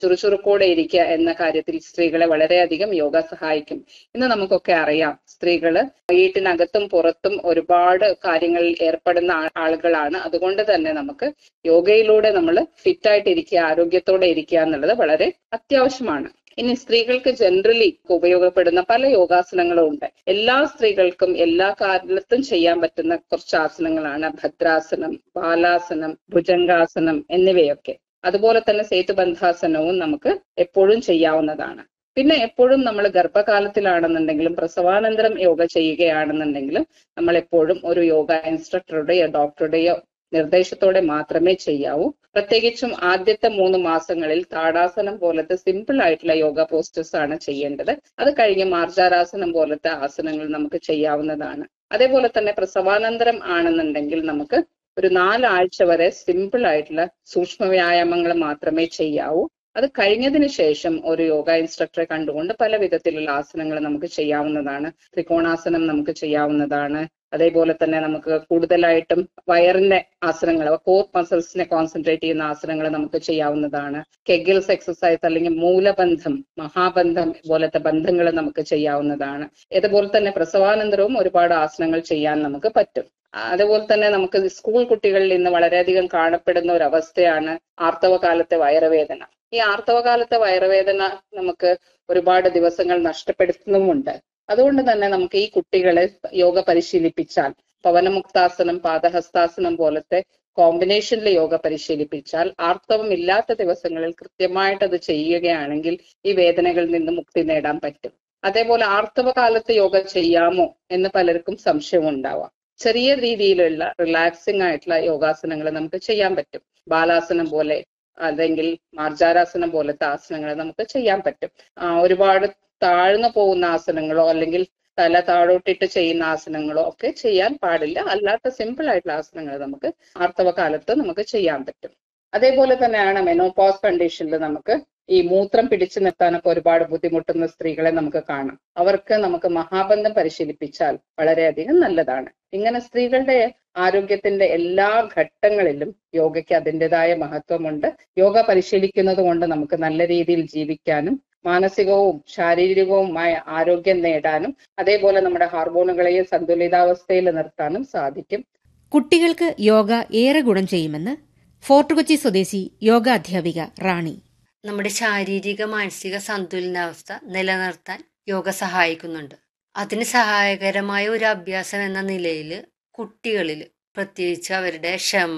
ചുറുചുറുക്കോടെ ഇരിക്കുക എന്ന കാര്യത്തിൽ സ്ത്രീകളെ വളരെയധികം യോഗ സഹായിക്കും ഇന്ന് നമുക്കൊക്കെ അറിയാം സ്ത്രീകള് വീട്ടിനകത്തും പുറത്തും ഒരുപാട് കാര്യങ്ങളിൽ ഏർപ്പെടുന്ന ആ- ആളുകളാണ് അതുകൊണ്ട് തന്നെ നമുക്ക് യോഗയിലൂടെ നമ്മൾ ഫിറ്റായിട്ടിരിക്കുക ആരോഗ്യത്തോടെ ഇരിക്കുക എന്നുള്ളത് വളരെ അത്യാവശ്യമാണ് ഇനി സ്ത്രീകൾക്ക് ജനറലി ഉപയോഗപ്പെടുന്ന പല യോഗാസനങ്ങളും ഉണ്ട് എല്ലാ സ്ത്രീകൾക്കും എല്ലാ കാലത്തും ചെയ്യാൻ പറ്റുന്ന കുറച്ച് ആസനങ്ങളാണ് ഭദ്രാസനം ബാലാസനം ഭുജംഗാസനം എന്നിവയൊക്കെ അതുപോലെ തന്നെ സേതുബന്ധാസനവും നമുക്ക് എപ്പോഴും ചെയ്യാവുന്നതാണ് പിന്നെ എപ്പോഴും നമ്മൾ ഗർഭകാലത്തിലാണെന്നുണ്ടെങ്കിലും പ്രസവാനന്തരം യോഗ ചെയ്യുകയാണെന്നുണ്ടെങ്കിലും നമ്മൾ എപ്പോഴും ഒരു യോഗ ഇൻസ്ട്രക്ടറുടെയോ ഡോക്ടറുടെയോ നിർദ്ദേശത്തോടെ മാത്രമേ ചെയ്യാവൂ പ്രത്യേകിച്ചും ആദ്യത്തെ മൂന്ന് മാസങ്ങളിൽ താടാസനം പോലത്തെ സിമ്പിൾ ആയിട്ടുള്ള യോഗ പോസ്റ്റേഴ്സ് ആണ് ചെയ്യേണ്ടത് അത് കഴിഞ്ഞ് മാർജാരാസനം പോലത്തെ ആസനങ്ങൾ നമുക്ക് ചെയ്യാവുന്നതാണ് അതേപോലെ തന്നെ പ്രസവാനന്തരം ആണെന്നുണ്ടെങ്കിൽ നമുക്ക് ഒരു നാലാഴ്ച വരെ സിമ്പിൾ ആയിട്ടുള്ള സൂക്ഷ്മ വ്യായാമങ്ങൾ മാത്രമേ ചെയ്യാവൂ അത് കഴിഞ്ഞതിന് ശേഷം ഒരു യോഗ ഇൻസ്ട്രക്ടറെ കണ്ടുകൊണ്ട് പല വിധത്തിലുള്ള ആസനങ്ങൾ നമുക്ക് ചെയ്യാവുന്നതാണ് ത്രികോണാസനം നമുക്ക് ചെയ്യാവുന്നതാണ് അതേപോലെ തന്നെ നമുക്ക് കൂടുതലായിട്ടും വയറിന്റെ ആസനങ്ങൾ കോർ മസിൽസിനെ കോൺസെൻട്രേറ്റ് ചെയ്യുന്ന ആസനങ്ങൾ നമുക്ക് ചെയ്യാവുന്നതാണ് കെഗിൽസ് എക്സസൈസ് അല്ലെങ്കിൽ മൂലബന്ധം മഹാബന്ധം പോലത്തെ ബന്ധങ്ങൾ നമുക്ക് ചെയ്യാവുന്നതാണ് ഇതുപോലെ തന്നെ പ്രസവാനന്തരവും ഒരുപാട് ആസനങ്ങൾ ചെയ്യാൻ നമുക്ക് പറ്റും അതുപോലെ തന്നെ നമുക്ക് സ്കൂൾ കുട്ടികളിൽ ഇന്ന് വളരെയധികം കാണപ്പെടുന്ന ഒരു അവസ്ഥയാണ് ആർത്തവകാലത്തെ വയറുവേദന ഈ ആർത്തവകാലത്തെ വയറുവേദന നമുക്ക് ഒരുപാട് ദിവസങ്ങൾ നഷ്ടപ്പെടുത്തുന്നുമുണ്ട് അതുകൊണ്ട് തന്നെ നമുക്ക് ഈ കുട്ടികളെ യോഗ പരിശീലിപ്പിച്ചാൽ പവനമുക്താസനം പാദഹസ്താസനം പോലത്തെ കോമ്പിനേഷനിൽ യോഗ പരിശീലിപ്പിച്ചാൽ ആർത്തവം ഇല്ലാത്ത ദിവസങ്ങളിൽ കൃത്യമായിട്ട് അത് ചെയ്യുകയാണെങ്കിൽ ഈ വേദനകളിൽ നിന്ന് മുക്തി നേടാൻ പറ്റും അതേപോലെ ആർത്തവ കാലത്ത് യോഗ ചെയ്യാമോ എന്ന് പലർക്കും സംശയം ഉണ്ടാവാം ചെറിയ രീതിയിലുള്ള റിലാക്സിംഗ് ആയിട്ടുള്ള യോഗാസനങ്ങൾ നമുക്ക് ചെയ്യാൻ പറ്റും ബാലാസനം പോലെ അല്ലെങ്കിൽ മാർജാരാസനം പോലത്തെ ആസനങ്ങൾ നമുക്ക് ചെയ്യാൻ പറ്റും ആ, ഒരുപാട് താഴ്ന്നു പോകുന്ന ആസനങ്ങളോ അല്ലെങ്കിൽ തല താഴോട്ടിട്ട് ചെയ്യുന്ന ആസനങ്ങളോ ഒക്കെ ചെയ്യാൻ പാടില്ല അല്ലാത്ത സിമ്പിൾ ആയിട്ടുള്ള ആസനങ്ങൾ നമുക്ക് ആർത്തവ കാലത്ത് നമുക്ക് ചെയ്യാൻ പറ്റും അതേപോലെ തന്നെയാണ് മെനോപോസ് കണ്ടീഷനിൽ നമുക്ക് ഈ മൂത്രം പിടിച്ചു നിർത്താനൊക്കെ ഒരുപാട് ബുദ്ധിമുട്ടുന്ന സ്ത്രീകളെ നമുക്ക് കാണാം അവർക്ക് നമുക്ക് മഹാബന്ധം പരിശീലിപ്പിച്ചാൽ വളരെയധികം നല്ലതാണ് ഇങ്ങനെ സ്ത്രീകളുടെ ആരോഗ്യത്തിന്റെ എല്ലാ ഘട്ടങ്ങളിലും യോഗയ്ക്ക് അതിൻ്റെതായ മഹത്വമുണ്ട് യോഗ പരിശീലിക്കുന്നത് കൊണ്ട് നമുക്ക് നല്ല രീതിയിൽ ജീവിക്കാനും മാനസികവും ശാരീരികവുമായ ആരോഗ്യം നേടാനും അതേപോലെ നമ്മുടെ ഹാർമോണുകളെയും സന്തുലിതാവസ്ഥയിൽ നിർത്താനും സാധിക്കും കുട്ടികൾക്ക് യോഗ ഏറെ ഗുണം ചെയ്യുമെന്ന് ഫോർട്ട് കൊച്ചി സ്വദേശി യോഗ അധ്യാപിക റാണി നമ്മുടെ ശാരീരിക മാനസിക സന്തുലനാവസ്ഥ നിലനിർത്താൻ യോഗ സഹായിക്കുന്നുണ്ട് അതിന് സഹായകരമായ ഒരു അഭ്യാസം എന്ന നിലയിൽ കുട്ടികളിൽ പ്രത്യേകിച്ച് അവരുടെ ക്ഷമ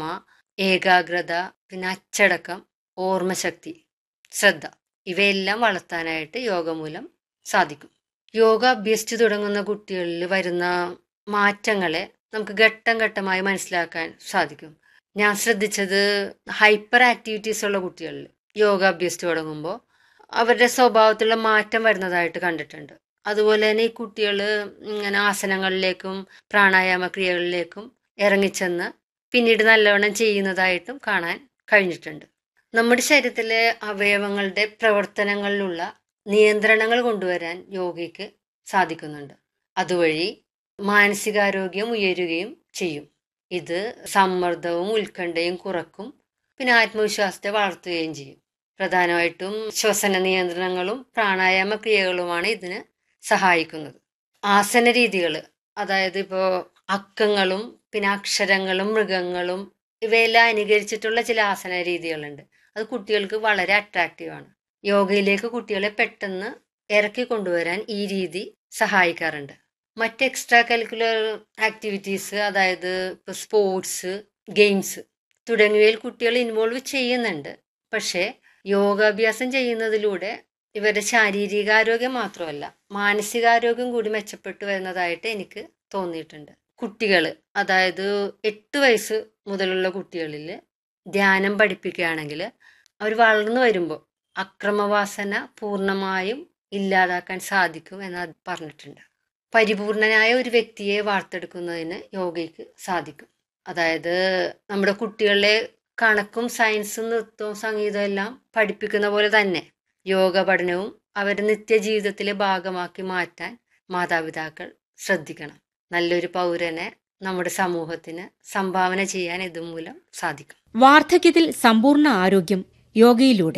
ഏകാഗ്രത പിന്നെ അച്ചടക്കം ഓർമ്മശക്തി ശ്രദ്ധ ഇവയെല്ലാം വളർത്താനായിട്ട് യോഗ മൂലം സാധിക്കും യോഗ അഭ്യസിച്ചു തുടങ്ങുന്ന കുട്ടികളിൽ വരുന്ന മാറ്റങ്ങളെ നമുക്ക് ഘട്ടം ഘട്ടമായി മനസ്സിലാക്കാൻ സാധിക്കും ഞാൻ ശ്രദ്ധിച്ചത് ഹൈപ്പർ ആക്ടിവിറ്റീസ് ഉള്ള കുട്ടികളിൽ യോഗ അഭ്യസിച്ചു തുടങ്ങുമ്പോൾ അവരുടെ സ്വഭാവത്തിലുള്ള മാറ്റം വരുന്നതായിട്ട് കണ്ടിട്ടുണ്ട് അതുപോലെ തന്നെ ഈ കുട്ടികൾ ഇങ്ങനെ ആസനങ്ങളിലേക്കും പ്രാണായാമ ക്രിയകളിലേക്കും ഇറങ്ങിച്ചെന്ന് പിന്നീട് നല്ലവണ്ണം ചെയ്യുന്നതായിട്ടും കാണാൻ കഴിഞ്ഞിട്ടുണ്ട് നമ്മുടെ ശരീരത്തിലെ അവയവങ്ങളുടെ പ്രവർത്തനങ്ങളിലുള്ള നിയന്ത്രണങ്ങൾ കൊണ്ടുവരാൻ യോഗയ്ക്ക് സാധിക്കുന്നുണ്ട് അതുവഴി മാനസികാരോഗ്യം ഉയരുകയും ചെയ്യും ഇത് സമ്മർദ്ദവും ഉത്കണ്ഠയും കുറക്കും പിന്നെ ആത്മവിശ്വാസത്തെ വളർത്തുകയും ചെയ്യും പ്രധാനമായിട്ടും ശ്വസന നിയന്ത്രണങ്ങളും പ്രാണായാമ ക്രിയകളുമാണ് ഇതിന് സഹായിക്കുന്നത് ആസന രീതികൾ അതായത് ഇപ്പോൾ അക്കങ്ങളും പിന്നെ അക്ഷരങ്ങളും മൃഗങ്ങളും ഇവയെല്ലാം അനുകരിച്ചിട്ടുള്ള ചില ആസന രീതികളുണ്ട് അത് കുട്ടികൾക്ക് വളരെ അട്രാക്റ്റീവാണ് യോഗയിലേക്ക് കുട്ടികളെ പെട്ടെന്ന് ഇറക്കി കൊണ്ടുവരാൻ ഈ രീതി സഹായിക്കാറുണ്ട് മറ്റ് എക്സ്ട്രാ കരിക്കുലർ ആക്ടിവിറ്റീസ് അതായത് ഇപ്പോൾ സ്പോർട്സ് ഗെയിംസ് തുടങ്ങിയവയിൽ കുട്ടികൾ ഇൻവോൾവ് ചെയ്യുന്നുണ്ട് പക്ഷേ യോഗാഭ്യാസം ചെയ്യുന്നതിലൂടെ ഇവരുടെ ശാരീരികാരോഗ്യം മാത്രമല്ല മാനസികാരോഗ്യം കൂടി മെച്ചപ്പെട്ടു വരുന്നതായിട്ട് എനിക്ക് തോന്നിയിട്ടുണ്ട് കുട്ടികൾ അതായത് എട്ട് വയസ്സ് മുതലുള്ള കുട്ടികളിൽ ധ്യാനം പഠിപ്പിക്കുകയാണെങ്കിൽ അവർ വളർന്നു വരുമ്പോൾ അക്രമവാസന പൂർണ്ണമായും ഇല്ലാതാക്കാൻ സാധിക്കും എന്ന് അത് പറഞ്ഞിട്ടുണ്ട് പരിപൂർണനായ ഒരു വ്യക്തിയെ വാർത്തെടുക്കുന്നതിന് യോഗയ്ക്ക് സാധിക്കും അതായത് നമ്മുടെ കുട്ടികളെ കണക്കും സയൻസും നൃത്തവും സംഗീതവും എല്ലാം പഠിപ്പിക്കുന്ന പോലെ തന്നെ യോഗ പഠനവും അവരുടെ നിത്യജീവിതത്തിലെ ഭാഗമാക്കി മാറ്റാൻ മാതാപിതാക്കൾ ശ്രദ്ധിക്കണം നല്ലൊരു പൗരനെ നമ്മുടെ സമൂഹത്തിന് സംഭാവന ചെയ്യാൻ ഇതുമൂലം സാധിക്കും വാർദ്ധക്യത്തിൽ സമ്പൂർണ്ണ ആരോഗ്യം യോഗയിലൂടെ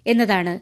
എന്നതാണ്